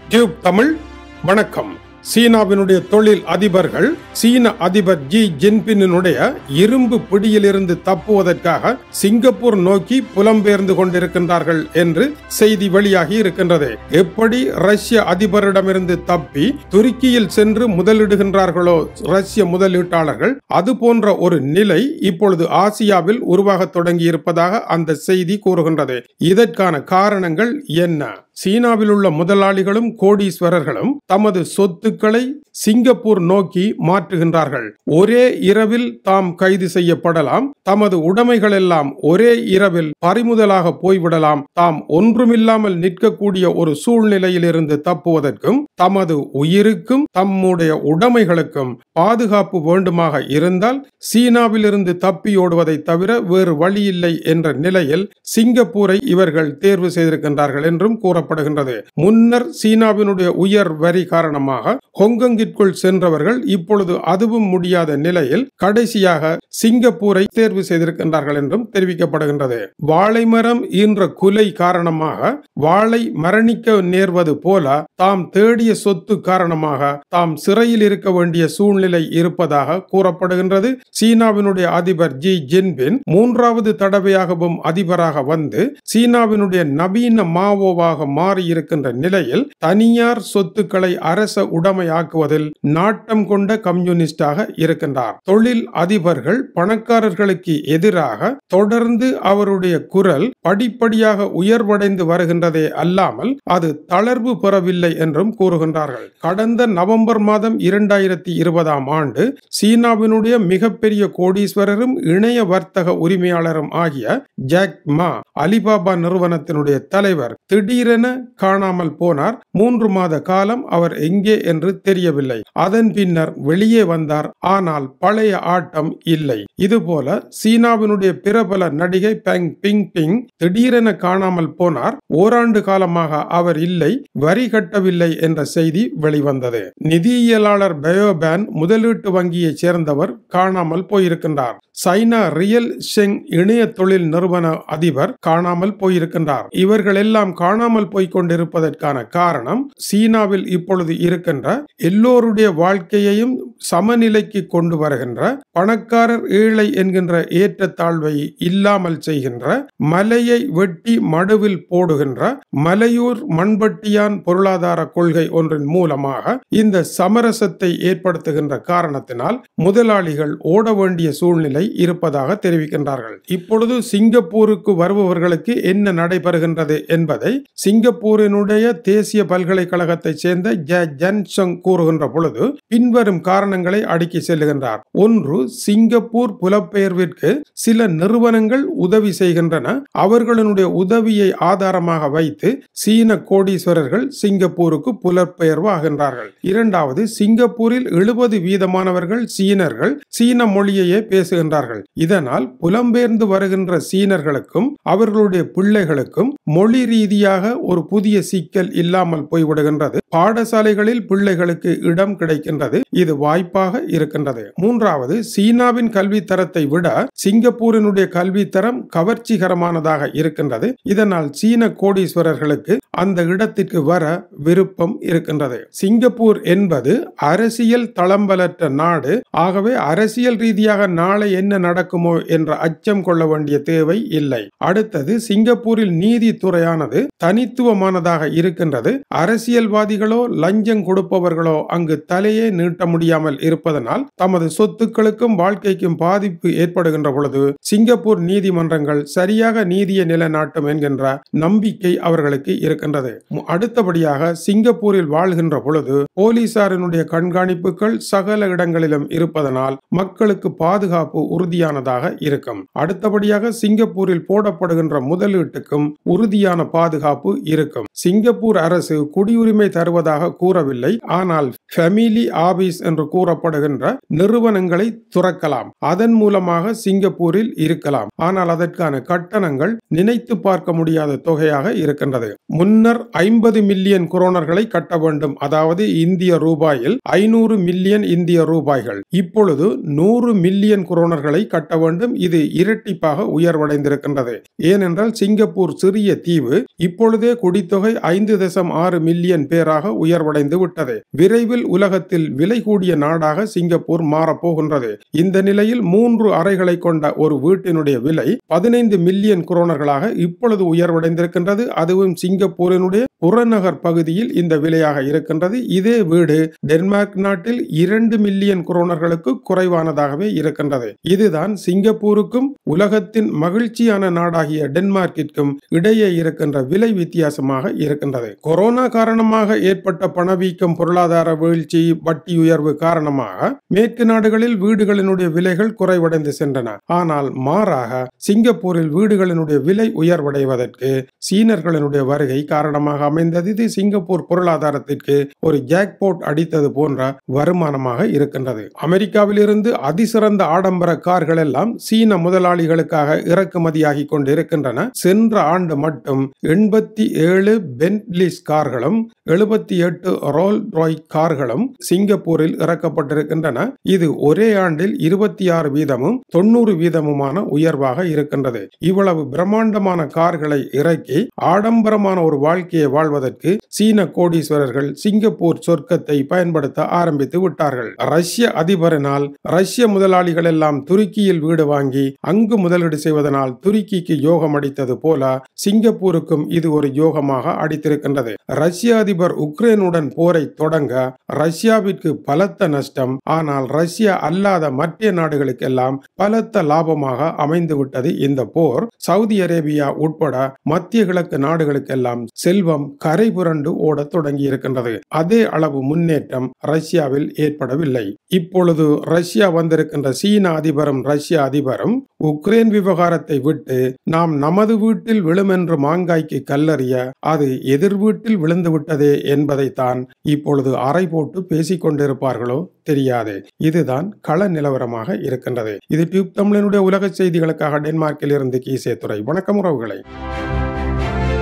tube Tamil வணக்கம் சீனாவினுடைய தொழில் அதிபர்கள் சீன அதிபர் ஜி ஜின்பினுடைய இரும்பு பிடியிலிருந்து தப்புவதற்காக சிங்கப்பூர் நோக்கி புலம்பெயர்ந்து கொண்டிருக்கின்றார்கள் என்று செய்தி வெளியாகி இருக்கின்றது எப்படி ரஷ்ய அதிபரிடமிருந்து தப்பி துருக்கியில் சென்று முதலிடுகின்றார்களோ ரஷ்ய முதலீட்டாளர்கள் அது போன்ற ஒரு நிலை இப்பொழுது ஆசியாவில் உருவாக தொடங்கி இருப்பதாக அந்த செய்தி கூறுகின்றது இதற்கான காரணங்கள் என்ன சீனாவில் உள்ள முதலாளிகளும் கோடீஸ்வரர்களும் தமது சொத்துக்களை சிங்கப்பூர் நோக்கி மாற்றுகின்றார்கள் ஒரே இரவில் தாம் கைது செய்யப்படலாம் தமது உடைமைகள் எல்லாம் ஒரே இரவில் பறிமுதலாக போய்விடலாம் தாம் ஒன்றுமில்லாமல் நிற்கக்கூடிய ஒரு சூழ்நிலையில் இருந்து தப்புவதற்கும் தமது உயிருக்கும் தம்முடைய உடைமைகளுக்கும் பாதுகாப்பு வேண்டுமாக இருந்தால் சீனாவிலிருந்து தப்பியோடுவதை தவிர வேறு வழியில்லை என்ற நிலையில் சிங்கப்பூரை இவர்கள் தேர்வு செய்திருக்கின்றார்கள் என்றும் கூறப்படுகின்றது முன்னர் சீனாவினுடைய உயர் வரி காரணமாக ஹொங்கொங்கிற்குள் சென்றவர்கள் இப்பொழுது அதுவும் முடியாத நிலையில் கடைசியாக சிங்கப்பூரை தேர்வு செய்திருக்கின்றார்கள் என்றும் தெரிவிக்கப்படுகின்றது வாழை மரம் ஈன்ற குலை காரணமாக வாழை மரணிக்க நேர்வது போல தாம் தேடிய சொத்து காரணமாக தாம் சிறையில் இருக்க வேண்டிய சூழ்நிலை இருப்பதாக கூறப்படுகின்றது சீனாவினுடைய அதிபர் ஜி ஜின்பின் மூன்றாவது தடவையாகவும் அதிபராக வந்து சீனாவினுடைய நவீன மாவோவாக மாறி இருக்கின்ற நிலையில் தனியார் சொத்துக்களை அரச உடைமையாக்குவதில் நாட்டம் கொண்ட கம்யூனிஸ்டாக இருக்கின்றார் தொழில் அதிபர்கள் பணக்காரர்களுக்கு எதிராக தொடர்ந்து அவருடைய குரல் படிப்படியாக உயர்வடைந்து வருகின்றதே அல்லாமல் அது தளர்வு பெறவில்லை என்றும் கூறுகின்றார்கள் கடந்த நவம்பர் மாதம் இரண்டாயிரத்தி இருபதாம் ஆண்டு சீனாவினுடைய மிகப்பெரிய கோடீஸ்வரரும் இணைய வர்த்தக உரிமையாளரும் ஆகிய ஜாக் மா அலிபாபா நிறுவனத்தினுடைய தலைவர் திடீரென காணாமல் போனார் மூன்று மாத காலம் அவர் எங்கே என்று தெரியவில்லை அதன் பின்னர் வெளியே வந்தார் ஆனால் பழைய ஆட்டம் இல்லை இதுபோல சீனாவினுடைய பிரபல நடிகை பெங் பிங் பிங் திடீரென காணாமல் போனார் ஓராண்டு காலமாக அவர் இல்லை வரி கட்டவில்லை என்ற செய்தி வெளிவந்தது நிதியியலாளர் பயோபேன் முதலீட்டு வங்கியைச் சேர்ந்தவர் காணாமல் போயிருக்கின்றார் சைனா ரியல் ஷெங் இணைய தொழில் நிறுவன அதிபர் காணாமல் போயிருக்கின்றார் இவர்கள் எல்லாம் காணாமல் போய்க் கொண்டிருப்பதற்கான காரணம் சீனாவில் இப்பொழுது இருக்கின்ற எல்லோருடைய வாழ்க்கையையும் சமநிலைக்கு கொண்டு வருகின்ற பணக்காரர் ஏழை என்கின்ற ஏற்றத்தாழ்வை இல்லாமல் செய்கின்ற மலையை வெட்டி மடுவில் போடுகின்ற மலையூர் மண்பட்டியான் பொருளாதார கொள்கை ஒன்றின் மூலமாக இந்த சமரசத்தை ஏற்படுத்துகின்ற காரணத்தினால் முதலாளிகள் ஓட வேண்டிய சூழ்நிலை இருப்பதாக தெரிவிக்கின்றார்கள் இப்பொழுது சிங்கப்பூருக்கு வருபவர்களுக்கு என்ன நடைபெறுகின்றது என்பதை சிங்கப்பூரினுடைய தேசிய பல்கலைக்கழகத்தை சேர்ந்த ஜ ஜன்சங் கூறுகின்ற பொழுது பின்வரும் காரணங்களை அடுக்கி செல்லுகின்றார் ஒன்று சிங்கப்பூர் புலப்பெயர்விற்கு சில நிறுவனங்கள் உதவி செய்கின்றன அவர்களுடைய உதவியை ஆதாரமாக வைத்து சீன கோடீஸ்வரர்கள் சிங்கப்பூருக்கு புலப்பெயர்வு ஆகின்றார்கள் இரண்டாவது சிங்கப்பூரில் எழுபது வீதமானவர்கள் சீனர்கள் சீன மொழியையே பேசுகின்றார்கள் இதனால் புலம்பெயர்ந்து வருகின்ற சீனர்களுக்கும் அவர்களுடைய பிள்ளைகளுக்கும் மொழி ரீதியாக ஒரு புதிய சிக்கல் இல்லாமல் போய்விடுகின்றது பாடசாலைகளில் பிள்ளைகளுக்கு இடம் கிடைக்கின்றது இது வாய்ப்பாக இருக்கின்றது மூன்றாவது சீனாவின் கல்வி தரத்தை விட சிங்கப்பூரினுடைய கல்வி தரம் கவர்ச்சிகரமானதாக இருக்கின்றது இதனால் சீன கோடீஸ்வரர்களுக்கு அந்த இடத்திற்கு வர விருப்பம் இருக்கின்றது சிங்கப்பூர் என்பது அரசியல் தளம்பலற்ற நாடு ஆகவே அரசியல் ரீதியாக நாளை என்ன நடக்குமோ என்ற அச்சம் கொள்ள வேண்டிய தேவை இல்லை அடுத்தது சிங்கப்பூரில் நீதித்துறையானது தனித்துவமானதாக இருக்கின்றது அரசியல்வாதிகளோ லஞ்சம் கொடுப்பவர்களோ அங்கு தலையே நீட்ட முடியாமல் இருப்பதனால் தமது சொத்துக்களுக்கும் வாழ்க்கைக்கும் பாதிப்பு ஏற்படுகின்ற பொழுது சிங்கப்பூர் நீதிமன்றங்கள் சரியாக நீதியை நிலைநாட்டும் என்கின்ற நம்பிக்கை அவர்களுக்கு இருக்கின்றது அடுத்தபடியாக சிங்கப்பூரில் வாழ்கின்ற பொழுது போலீசாரினுடைய கண்காணிப்புகள் சகல இடங்களிலும் இருப்பதனால் மக்களுக்கு பாதுகாப்பு உறுதியானதாக இருக்கும் அடுத்தபடியாக சிங்கப்பூரில் போடப்படுகின்ற முதலீட்டுக்கும் உறுதியான பாதுகாப்பு இருக்கும் சிங்கப்பூர் அரசு குடியுரிமை தருவதாக கூறவில்லை ஆனால் ஃபெமிலி ஆபீஸ் என்று கூறப்படுகின்ற நிறுவனங்களை துறக்கலாம் அதன் மூலமாக சிங்கப்பூரில் இருக்கலாம் ஆனால் அதற்கான கட்டணங்கள் நினைத்து பார்க்க முடியாத தொகையாக இருக்கின்றது முன்னர் ஐம்பது மில்லியன் குரோனர்களை கட்ட வேண்டும் அதாவது இந்திய ரூபாயில் ஐநூறு மில்லியன் இந்திய ரூபாய்கள் இப்பொழுது நூறு மில்லியன் குரோனர்களை கட்ட வேண்டும் இது இரட்டிப்பாக உயர்வடைந்திருக்கின்றது ஏனென்றால் சிங்கப்பூர் சிறிய தீவு இப்பொழுதே குடித்தொகை ஐந்து தசம் ஆறு மில்லியன் பேராக உயர்வடைந்து விட்டது விரைவில் உலகத்தில் விலை கூடிய நாடாக சிங்கப்பூர் மாறப்போகின்றது இந்த நிலையில் மூன்று அறைகளை கொண்ட ஒரு வீட்டினுடைய விலை பதினைந்து மில்லியன் குரோனர்களாக இப்பொழுது உயர்வடைந்திருக்கின்றது அதுவும் சிங்கப்பூரினுடைய புறநகர் பகுதியில் இந்த விலையாக இருக்கின்றது இதே வீடு டென்மார்க் நாட்டில் இரண்டு மில்லியன் குரோனர்களுக்கு குறைவானதாகவே இருக்கின்றது இதுதான் சிங்கப்பூருக்கும் உலகத்தின் மகிழ்ச்சியான நாடாகிய டென்மார்க்கிற்கும் இடையே இருக்கின்ற விலை வித்தியாசமாக இருக்கின்றது கொரோனா காரணமாக ஏற்பட்ட பணவீக்கம் பொருளாதார வீழ்ச்சி வட்டி உயர்வு காரணமாக மேற்கு நாடுகளில் வீடுகளினுடைய விலைகள் குறைவடைந்து சென்றன ஆனால் மாறாக சிங்கப்பூரில் வீடுகளினுடைய விலை உயர்வடைவதற்கு சீனர்களினுடைய வருகை காரணமாக அமைந்தது இது சிங்கப்பூர் பொருளாதாரத்திற்கு ஒரு ஜாக்போட் அடித்தது போன்ற வருமானமாக இருக்கின்றது அமெரிக்காவிலிருந்து அதிசிறந்த ஆடம்பர கார்கள் எல்லாம் சீன முதலாளிகளுக்காக இறக்குமதியாகி கொண்டு இருக்கின்றன சென்ற ஆண்டு மட்டும் எண்பத்தி ஏழு பென்ட்லிஸ் கார்களும் எழுபத்தி எட்டு ரோல் ராய் கார்களும் சிங்கப்பூரில் இறக்கப்பட்டிருக்கின்றன இது ஒரே ஆண்டில் இருபத்தி ஆறு வீதமும் தொண்ணூறு வீதமுமான உயர்வாக இருக்கின்றது இவ்வளவு பிரம்மாண்டமான கார்களை இறக்கி ஆடம்பரமான ஒரு வாழ்க்கையை வாழ்வதற்கு சீன கோடீஸ்வரர்கள் சிங்கப்பூர் சொர்க்கத்தை பயன்படுத்த ஆரம்பித்து விட்டார்கள் ரஷ்ய அதிபரினால் ரஷ்ய முதலாளிகள் எல்லாம் துருக்கியில் வீடு வாங்கி அங்கு முதலீடு செய்வதனால் துருக்கிக்கு யோகம் அடித்தது போல சிங்கப்பூருக்கும் இது ஒரு யோகமாக அடித்திருக்கின்றது ரஷ்ய அதிபர் உக்ரைனுடன் போரை தொடங்க ரஷ்யாவிற்கு பலத்த நஷ்டம் ஆனால் ரஷ்யா அல்லாத மற்ற நாடுகளுக்கெல்லாம் பலத்த லாபமாக அமைந்து விட்டது இந்த போர் சவுதி அரேபியா உட்பட மத்திய கிழக்கு நாடுகளுக்கெல்லாம் செல்வம் கரை புரண்டு ஓடத் தொடங்கி இருக்கின்றது அதே அளவு முன்னேற்றம் ரஷ்யாவில் ஏற்படவில்லை இப்பொழுது ரஷ்யா வந்திருக்கின்ற சீன அதிபரும் ரஷ்ய அதிபரும் உக்ரைன் விவகாரத்தை விட்டு நாம் நமது வீட்டில் விழுமென்று மாங்காய்க்கு கல்லறிய அது எதிர் வீட்டில் விழுந்து விட்டதே என்பதைத்தான் இப்பொழுது அறை போட்டு பேசிக் கொண்டிருப்பார்களோ தெரியாது இதுதான் கள நிலவரமாக இருக்கின்றது இது டியூப் தமிழனுடைய உலக செய்திகளுக்காக டென்மார்க்கில் இருந்து கீசே துறை வணக்கம் உறவுகளை